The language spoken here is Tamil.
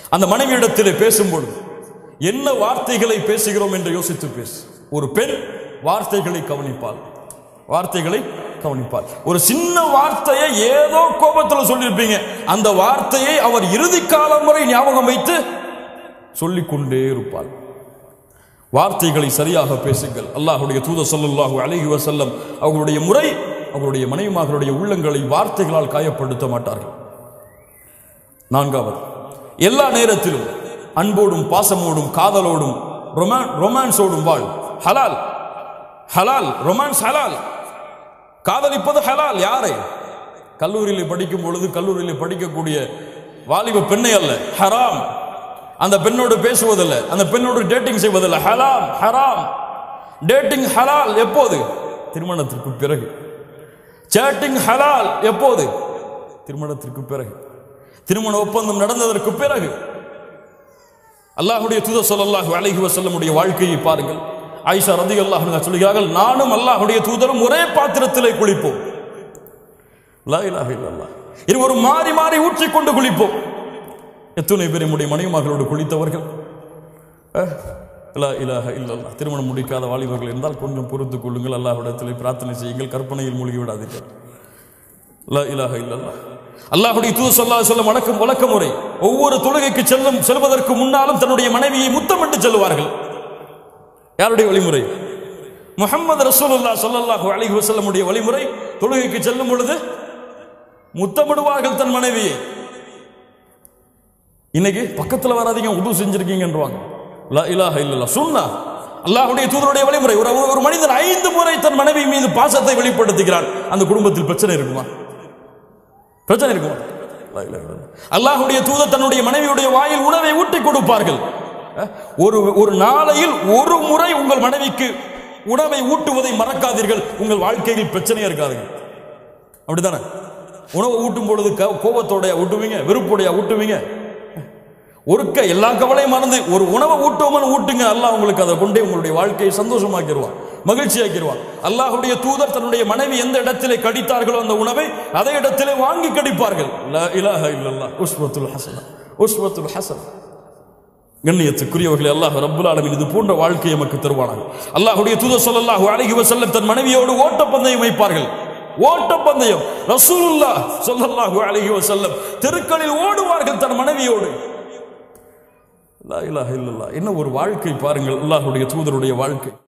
அந்த மனைவியிடத்திலே பேசும்பொழுது என்ன வார்த்தைகளை பேசுகிறோம் என்று யோசித்து பேசு ஒரு பெண் வார்த்தைகளை கவனிப்பாள் வார்த்தைகளை கவனிப்பாள் ஒரு சின்ன வார்த்தையை ஏதோ கோபத்தில் சொல்லியிருப்பீங்க அந்த வார்த்தையை அவர் இறுதி காலம் வரை ஞாபகம் வைத்து சொல்லிக்கொண்டே இருப்பாள் வார்த்தைகளை சரியாக பேசுங்கள் அல்லாஹ்வுடைய தூதர் ஸல்லல்லாஹு அலைஹி வஸல்லம் அவர்களுடைய முறை அவர்களுடைய மனைவிமார்களுடைய உள்ளங்களை வார்த்தைகளால் காயப்படுத்த மாட்டார்கள் நான்காவது எல்லா நேரத்திலும் அன்போடும் பாசமோடும் காதலோடும் ரொமான் ரொமான்ஸோடும் வாழ் ஹலால் ஹலால் ரொமான்ஸ் ஹலால் காதலிப்பது ஹலால் யாரை கல்லூரியில் படிக்கும் பொழுது கல்லூரியில் படிக்கக்கூடிய வாலிப பெண்ணை அல்ல ஹராம் அந்த பெண்ணோடு பேசுவதில்ல அந்த பெண்ணோடு டேட்டிங் செய்வதில்லை ஹலாம் ஹராம் டேட்டிங் ஹலால் எப்போது திருமணத்திற்கு பிறகு சேட்டிங் ஹலால் எப்போது திருமணத்திற்கு பிறகு திருமண ஒப்பந்தம் நடந்ததற்கு பிறகு அல்லாஹ்வுடைய தூதர் ஸல்லல்லாஹு அலைஹி வஸல்லமுடைய வாழ்க்கையை பாருங்கள் ஆயிஷா ரலியல்லாஹு அன்ஹா சொல்கிறார்கள் நானும் அல்லாஹ்வுடைய தூதரும் ஒரே பாத்திரத்திலே குளிப்போம் லா இலாஹ இல்லல்லாஹ் இருவரும் மாறி மாறி ஊற்றிக்கொண்டு குளிப்போம் எத்தனை பேர் நம்முடைய மனைவிமார்களோடு குளித்தவர்கள் அஹ், லா இலாஹ இல்லல்லாஹ் திருமணம் முடிக்காத வாலிபர்கள் இருந்தால் கொஞ்சம் பொறுத்துக் கொள்ளுங்கள் அல்லாஹ்விடத்திலே பிரார்த்தனை செய்யுங்கள் கற்பனையில் மூழ்கி விடாதீர்கள் லா இலாஹ இல்லல்லாஹ் அல்லாஹ்வுடைய தூது சொல்லா சொல்ல வணக்கம் வழக்க முறை ஒவ்வொரு தொழுகைக்கு செல்லும் செல்வதற்கு முன்னாலும் தன்னுடைய மனைவியை முத்தமிட்டு செல்வார்கள் யாருடைய வழிமுறை முஹம்மது ரசூலுல்லாஹ் ஸல்லல்லாஹு அலைஹி வஸல்லமுடைய வழிமுறை தொழுகைக்கு செல்லும் பொழுது முத்தமிடுவார்கள் தன் மனைவியை இன்னைக்கு பக்கத்துல வராதீங்க உது செஞ்சிருக்கீங்கன்றாங்க லா இலாஹ இல்லல்லாஹ் சுன்னா அல்லாஹ்வுடைய தூதருடைய வழிமுறை ஒரு ஒரு மனிதன் ஐந்து முறை தன் மனைவி மீது பாசத்தை வெளிப்படுத்துகிறான் அந்த குடும்பத்தில் பிரச்சனை இருக்குமா பிரச்சனை இருக்குமா லா இலாஹ இல்லல்லாஹ். அல்லாஹ்வுடைய தூதர் தன்னுடைய மனைவியுடைய வாயில் உணவை ஊட்டி கொடுப்பார்கள் அஹ், ஒரு ஒரு நாளையில் ஒரு முறை உங்கள் மனைவிக்கு உணவை ஊட்டுவதை மறக்காதீர்கள் உங்கள் வாழ்க்கையில் பிரச்சனையே இருக்காதுங்க அப்படித்தானே உணவை ஊட்டும் பொழுது க- கோபத்தோடைய ஊட்டுவீங்க வெறுப்புடைய ஊட்டுவீங்க ஒருக்க எல்லா கவலையும் மறந்து ஒரு உணவை ஊட்டுவோம்னு ஊட்டுங்க அல்லாஹ் உங்களுக்கு அதை கொண்டே உங்களுடைய வாழ்க்கையை சந்தோஷமாக்கிடுவான் மகிழ்ச்சியாக்கிடுவான் அல்லாஹ்வுடைய தூதர் தன்னுடைய மனைவி எந்த இடத்திலே கடித்தார்களோ அந்த உணவை அதே இடத்திலே வாங்கி கடிப்பார்கள் லா இலாஹ இல்லல்லாஹ் உஸ்வத்துல் ஹசன் உஸ்வத்துல் ஹசன் கண்ணியத்துக்குரியவர்களே அல்லாஹ் ரப்புல் ஆலமீன் இது போன்ற வாழ்க்கையை நமக்கு தருவானாங்க அல்லாஹ்வுடைய தூதர் ஸல்லல்லாஹு அலைஹி வஸல்லம் தன் மனைவியோடு ஓட்டப்பந்தயம் வைப்பார்கள் ஓட்டப்பந்தயம் ரசூலுல்லாஹ் ஸல்லல்லாஹு அலைஹி வஸல்லம் தெருக்களில் ஓடுவார்கள் தன் மனைவியோடு லா இலாஹ இல்லல்லாஹ் என்ன ஒரு வாழ்க்கை பாருங்கள் அல்லாஹ்வுடைய தூதருடைய வாழ்க்கை